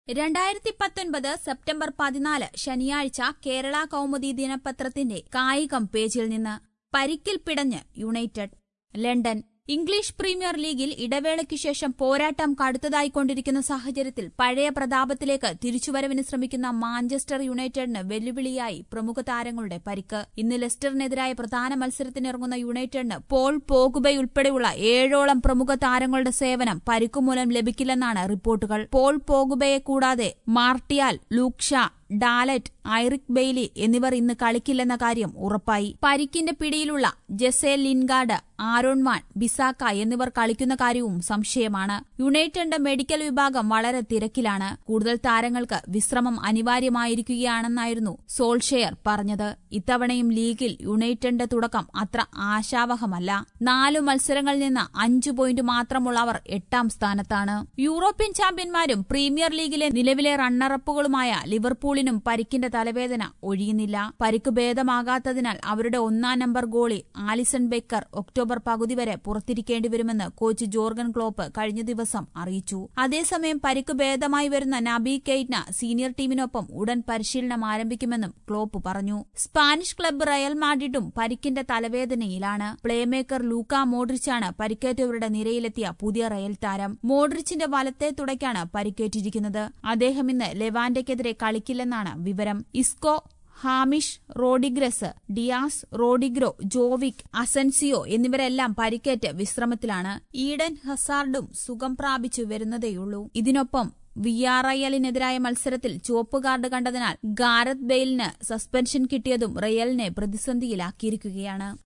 രണ്ടായിരത്തി പത്തൊൻപത് സെപ്റ്റംബർ പതിനാല് ശനിയാഴ്ച കേരള കൗമുദി ദിനപത്രത്തിന്റെ കായികം പേജിൽ നിന്ന് പരിക്കിൽ പിടഞ്ഞ് യുണൈറ്റഡ് ലണ്ടൻ ഇംഗ്ലീഷ് പ്രീമിയർ ലീഗിൽ ഇടവേളയ്ക്കു ശേഷം പോരാട്ടം കടുത്തതായിക്കൊണ്ടിരിക്കുന്ന സാഹചര്യത്തിൽ പഴയ പ്രതാപത്തിലേക്ക് തിരിച്ചുവരവിന് ശ്രമിക്കുന്ന മാഞ്ചസ്റ്റർ യുണൈറ്റഡിന് വെല്ലുവിളിയായി പ്രമുഖ താരങ്ങളുടെ പരിക്ക് ഇന്ന് ലെസ്റ്ററിനെതിരായ പ്രധാന മത്സരത്തിനിറങ്ങുന്ന യുണൈറ്റഡിന് പോൾ പോഗുബയുൾപ്പെടെയുള്ള ഏഴോളം പ്രമുഖ താരങ്ങളുടെ സേവനം പരിക്കുമൂലം ലഭിക്കില്ലെന്നാണ് റിപ്പോർട്ടുകൾ പോൾ പോഗുബയെ കൂടാതെ Martial Luke Shaw Dalot Eric Bailly എന്നിവർ ഇന്ന് കളിക്കില്ലെന്ന കാര്യം ഉറപ്പായി പരിക്കിന്റെ പിടിയിലുള്ള Jesse Lingard Aaron Wan Bissaka എന്നിവർ കളിക്കുന്ന കാര്യവും സംശയമാണ് യുണൈറ്റഡിന്റെ മെഡിക്കൽ വിഭാഗം വളരെ തിരക്കിലാണ് കൂടുതൽ താരങ്ങൾക്ക് വിശ്രമം അനിവാര്യമായിരിക്കുകയാണെന്നായിരുന്നു സോൾഷെയർ പറഞ്ഞത് ഇത്തവണയും ലീഗിൽ യുണൈറ്റഡിന്റെ തുടക്കം അത്ര ആശാവഹമല്ല നാലു മത്സരങ്ങളിൽ നിന്ന് അഞ്ചു പോയിന്റ് മാത്രമുള്ള അവർ എട്ടാം സ്ഥാനത്താണ് യൂറോപ്യൻ ചാമ്പ്യന്മാരും പ്രീമിയർ ലീഗിലെ നിലവിലെ റണ്ണറപ്പുകളുമായ ലിവർപൂളിനും പരിക്കിന്റെ തലവേദന ഒഴിയുന്നില്ല പരിക്ക് ഭേദമാകാത്തതിനാൽ അവരുടെ ഒന്നാം number goalie Alisson Becker October പകുതി വരെ പുറത്തിരിക്കേണ്ടി വരുമെന്ന് കോച്ച് ജോർഗൻ ക്ലോപ്പ് കഴിഞ്ഞ ദിവസം അറിയിച്ചു അതേസമയം പരിക്ക് ഭേദമായി വരുന്ന നബി കെയ്റ്റ്ന സീനിയർ ടീമിനൊപ്പം ഉടൻ പരിശീലനം ആരംഭിക്കുമെന്നും ക്ലോപ്പ് പറഞ്ഞു സ്പാനിഷ് ക്ലബ്ബ് റയൽ മാഡ്രിഡും പരിക്കിന്റെ തലവേദനയിലാണ് പ്ലേമേക്കർ ലൂക്ക മോഡ്രിച്ചാണ് പരിക്കേറ്റവരുടെ നിരയിലെത്തിയ പുതിയ റയൽ താരം മോഡ്രിച്ചിന്റെ വലത്തെ തുടയ്ക്കാണ് പരിക്കേറ്റിരിക്കുന്നത് അദ്ദേഹം ഇന്ന് ലെവാന്റയ്ക്കെതിരെ കളിക്കില്ലെന്നാണ് വിവരം Isco James Rodriguez Diaz Rodrygo Jovic Asensio എന്നിവരെല്ലാം പരിക്കേറ്റ് വിശ്രമത്തിലാണ് ഈഡൻ ഹസാർഡും സുഖം പ്രാപിച്ചു വരുന്നതേയുള്ളൂ ഇതിനൊപ്പം വിയാറയലിനെതിരായ മത്സരത്തിൽ ചുവപ്പ് കാർഡ് കണ്ടതിനാൽ ഗാരത് ബെയിലിന് സസ്പെൻഷൻ കിട്ടിയതും റയലിനെ പ്രതിസന്ധിയിലാക്കിയിരിക്കുകയാണ്